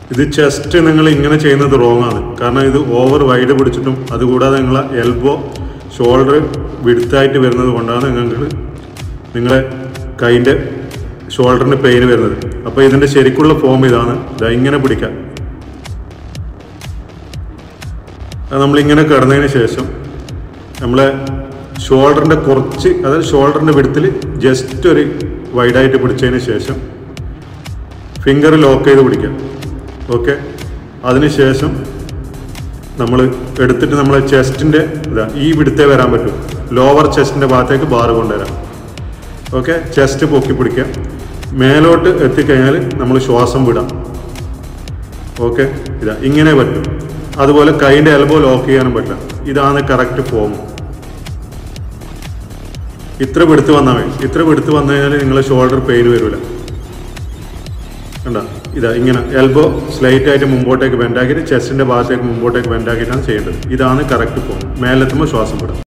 ഇത് ചെസ്റ്റ് നിങ്ങൾ ഇങ്ങനെ ചെയ്യുന്നത് റോങ് ആണ് കാരണം ഇത് ഓവർ വൈഡ് പിടിച്ചിട്ടും അതുകൂടാതെ നിങ്ങളെ എൽബോ ഷോൾഡർ വിടുത്തായിട്ട് വരുന്നത് കൊണ്ടാണ് നിങ്ങൾക്ക് നിങ്ങളെ കൈൻ്റെ ഷോൾഡറിന് പെയിൻ വരുന്നത് അപ്പോൾ ഇതിൻ്റെ ശരിക്കുള്ള ഫോം ഇതാണ് ഇതാ ഇങ്ങനെ പിടിക്കാം അത് നമ്മളിങ്ങനെ കിടന്നതിന് ശേഷം നമ്മളെ ഷോൾഡറിൻ്റെ കുറച്ച് അതായത് ഷോൾഡറിൻ്റെ വിടത്തിൽ ജസ്റ്റ് ഒരു വൈഡായിട്ട് പിടിച്ചതിന് ശേഷം ഫിംഗർ ലോക്ക് ചെയ്ത് പിടിക്കാം ഓക്കെ അതിനുശേഷം നമ്മൾ എടുത്തിട്ട് നമ്മളെ ചെസ്റ്റിൻ്റെ ഇതാ ഈ വിടുത്തേ വരാൻ പറ്റും ലോവർ ചെസ്റ്റിൻ്റെ ഭാഗത്തേക്ക് ബാർ കൊണ്ടുവരാം ഓക്കെ ചെസ്റ്റ് പൊക്കി പിടിക്കാം മേലോട്ട് എത്തിക്കഴിഞ്ഞാൽ നമ്മൾ ശ്വാസം വിടാം ഓക്കെ ഇതാ ഇങ്ങനെ പറ്റും അതുപോലെ കൈൻ്റെ എൽബോ ലോക്ക് ചെയ്യാനും പറ്റില്ല ഇതാണ് കറക്റ്റ് ഫോം ഇത്ര പിടുത്ത് വന്നാൽ മതി ഇത്ര പിടുത്ത് വന്നു കഴിഞ്ഞാൽ നിങ്ങളെ ഷോൾഡർ പെയിൻ വരില്ല കണ്ട ഇതാ ഇങ്ങനെ എൽബോ സ്ലൈറ്റ് ആയിട്ട് മുമ്പോട്ടേക്ക് ബെൻഡാക്കിയിട്ട് ചെസ്റ്റിന്റെ ഭാഗത്തേക്ക് മുമ്പോട്ടേക്ക് ബെൻഡാക്കിയിട്ടാണ് ചെയ്യേണ്ടത് ഇതാണ് കറക്റ്റ് ഫോം മേലെത്തുമ്പോൾ ശ്വാസം വിടാം